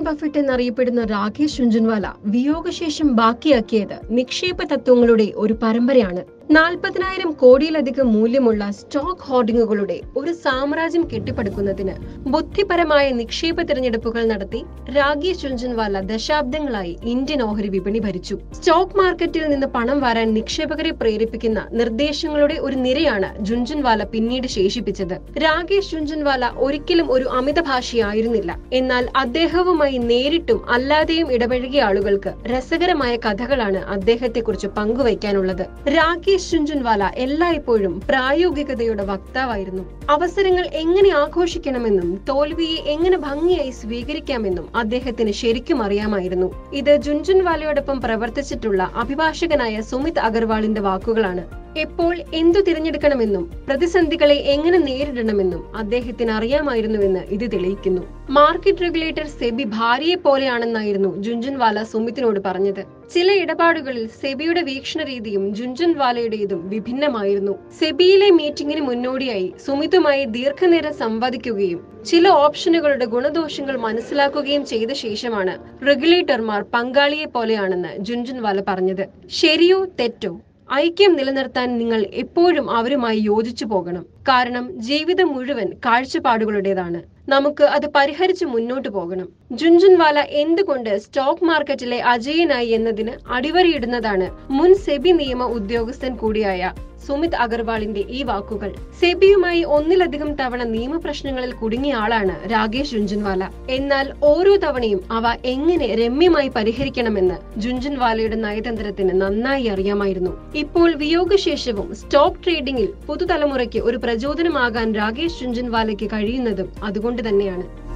Buffett എന്നറിയപ്പെടുന്ന രാകേഷ് ജുൻജുൻവാല വിയോഗശേഷം ബാക്കിയാക്കിയത് നിക്ഷേപ തത്വങ്ങളുടെ ഒരു പരമ്പരയാണ് നാൽപ്പതിനായിരം കോടിയിലധികം മൂല്യമുള്ള സ്റ്റോക്ക് ഹോർഡിങ്ങുകളുടെ ഒരു സാമ്രാജ്യം കെട്ടിപ്പടുക്കുന്നതിന് ബുദ്ധിപരമായ നിക്ഷേപ തിരഞ്ഞെടുപ്പുകൾ നടത്തി രാകേഷ് ജുൻജുൻവാല ദശാബ്ദങ്ങളായി ഇന്ത്യൻ ഓഹരി വിപണി ഭരിച്ചു സ്റ്റോക്ക് മാർക്കറ്റിൽ നിന്ന് പണം വരാൻ നിക്ഷേപകരെ പ്രേരിപ്പിക്കുന്ന നിർദ്ദേശങ്ങളുടെ ഒരു നിരയാണ് ജുൻജുൻവാല പിന്നീട് ശേഷിപ്പിച്ചത് രാകേഷ് ജുൻജുൻവാല ഒരിക്കലും ഒരു അമിതഭാഷയായിരുന്നില്ല എന്നാൽ അദ്ദേഹവുമായി നേരിട്ടും അല്ലാതെയും ഇടപഴകിയ ആളുകൾക്ക് രസകരമായ കഥകളാണ് അദ്ദേഹത്തെക്കുറിച്ച് പങ്കുവയ്ക്കാനുള്ളത് രാകേഷ് ജുൻജുൻവാല എല്ലായ്പ്പോഴും പ്രായോഗികതയുടെ വക്താവായിരുന്നു അവസരങ്ങൾ എങ്ങനെ ആഘോഷിക്കണമെന്നും തോൽവിയെ എങ്ങനെ ഭംഗിയായി സ്വീകരിക്കാമെന്നും അദ്ദേഹത്തിന് ശരിക്കും അറിയാമായിരുന്നു ഇത് ജുൻജുൻവാലയോടൊപ്പം പ്രവർത്തിച്ചിട്ടുള്ള അഭിഭാഷകനായ സുമിത് അഗർവാളിന്റെ വാക്കുകളാണ് എപ്പോൾ എന്തു തിരഞ്ഞെടുക്കണമെന്നും പ്രതിസന്ധികളെ എങ്ങനെ നേരിടണമെന്നും അദ്ദേഹത്തിന് അറിയാമായിരുന്നുവെന്ന് ഇത് തെളിയിക്കുന്നു മാർക്കറ്റ് റെഗുലേറ്റർ സെബി ഭാര്യയെ പോലെയാണെന്നായിരുന്നു ജുൻജുൻവാല സുമിത്തിനോട് പറഞ്ഞത് ചില ഇടപാടുകളിൽ സെബിയുടെ വീക്ഷണ രീതിയും ജുൻജുൻവാലയുടേതും വിഭിന്നമായിരുന്നു സെബിയിലെ മീറ്റിംഗിന് മുന്നോടിയായി സുമിതുമായി ദീർഘനേരം സംവദിക്കുകയും ചില ഓപ്ഷനുകളുടെ ഗുണദോഷങ്ങൾ മനസ്സിലാക്കുകയും ചെയ്ത ശേഷമാണ് റെഗുലേറ്റർമാർ പങ്കാളിയെ പോലെയാണെന്ന് ജുൻജുൻവാല പറഞ്ഞത് ശരിയോ തെറ്റോ ഐക്യം നിലനിർത്താൻ നിങ്ങൾ എപ്പോഴും അവരുമായി യോജിച്ചു പോകണം കാരണം ജീവിതം മുഴുവൻ കാഴ്ചപ്പാടുകളുടേതാണ് നമുക്ക് അത് പരിഹരിച്ച് മുന്നോട്ട് പോകണം ജുൻജുൻവാല എന്തുകൊണ്ട് സ്റ്റോക്ക് മാർക്കറ്റിലെ അജയനായി എന്നതിന് അടിവരയിടുന്നതാണ് മുൻ സെബി നിയമ ഉദ്യോഗസ്ഥൻ കൂടിയായ സുമിത് അഗർവാളിന്റെ ഈ വാക്കുകൾ സെബിയുമായി ഒന്നിലധികം തവണ നിയമപ്രശ്നങ്ങളിൽ കുടുങ്ങിയ ആളാണ് രാകേഷ് ജുൻജുൻവാല എന്നാൽ ഓരോ തവണയും അവ എങ്ങനെ രമ്യമായി പരിഹരിക്കണമെന്ന് ജുൻജുൻവാലയുടെ നയതന്ത്രത്തിന് നന്നായി അറിയാമായിരുന്നു ഇപ്പോൾ വിയോഗശേഷവും സ്റ്റോക്ക് ട്രേഡിംഗിൽ പുതുതലമുറയ്ക്ക് ഒരു പ്രചോദനമാകാൻ രാകേഷ് ജുൻജുൻവാലയ്ക്ക് കഴിയുന്നതും അതുകൊണ്ട് തന്നെയാണ്